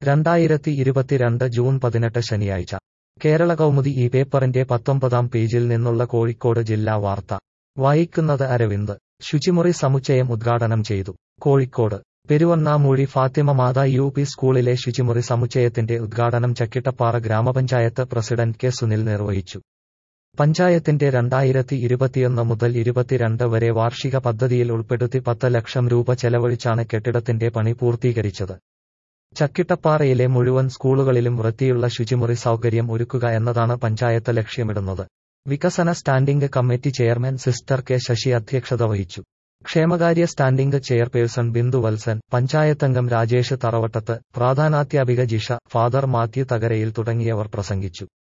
രണ്ടായിരത്തി ഇരുപത്തിരണ്ട് ജൂൺ പതിനെട്ട് ശനിയാഴ്ച കേരള കൗമുദി ഈ പേപ്പറിന്റെ പത്തൊമ്പതാം പേജിൽ നിന്നുള്ള കോഴിക്കോട് ജില്ലാ വാർത്ത വായിക്കുന്നത് അരവിന്ദ് ശുചിമുറി സമുച്ചയം ഉദ്ഘാടനം ചെയ്തു കോഴിക്കോട് പെരുവണ്ണാമൂഴി ഫാത്തിമ മാതാ യു പി സ്കൂളിലെ ശുചിമുറി സമുച്ചയത്തിന്റെ ഉദ്ഘാടനം ചക്കിട്ടപ്പാറ ഗ്രാമപഞ്ചായത്ത് പ്രസിഡന്റ് കെ സുനിൽ നിർവഹിച്ചു പഞ്ചായത്തിന്റെ രണ്ടായിരത്തി ഇരുപത്തിയൊന്ന് മുതൽ ഇരുപത്തിരണ്ട് വരെ വാർഷിക പദ്ധതിയിൽ ഉൾപ്പെടുത്തി പത്ത് ലക്ഷം രൂപ ചെലവഴിച്ചാണ് കെട്ടിടത്തിന്റെ പണി പൂർത്തീകരിച്ചത് ചക്കിട്ടപ്പാറയിലെ മുഴുവൻ സ്കൂളുകളിലും വൃത്തിയുള്ള ശുചിമുറി സൗകര്യം ഒരുക്കുക എന്നതാണ് പഞ്ചായത്ത് ലക്ഷ്യമിടുന്നത് വികസന standing committee chairman sister K Sasi അധ്യക്ഷത വഹിച്ചു ക്ഷേമകാര്യ സ്റ്റാൻഡിംഗ് ചെയർപേഴ്സൺ ബിന്ദു വത്സൻ പഞ്ചായത്തംഗം രാജേഷ് തറവട്ടത്ത് പ്രധാനാധ്യാപിക ജിഷ ഫാദർ മാത്യു തകരയിൽ തുടങ്ങിയവർ പ്രസംഗിച്ചു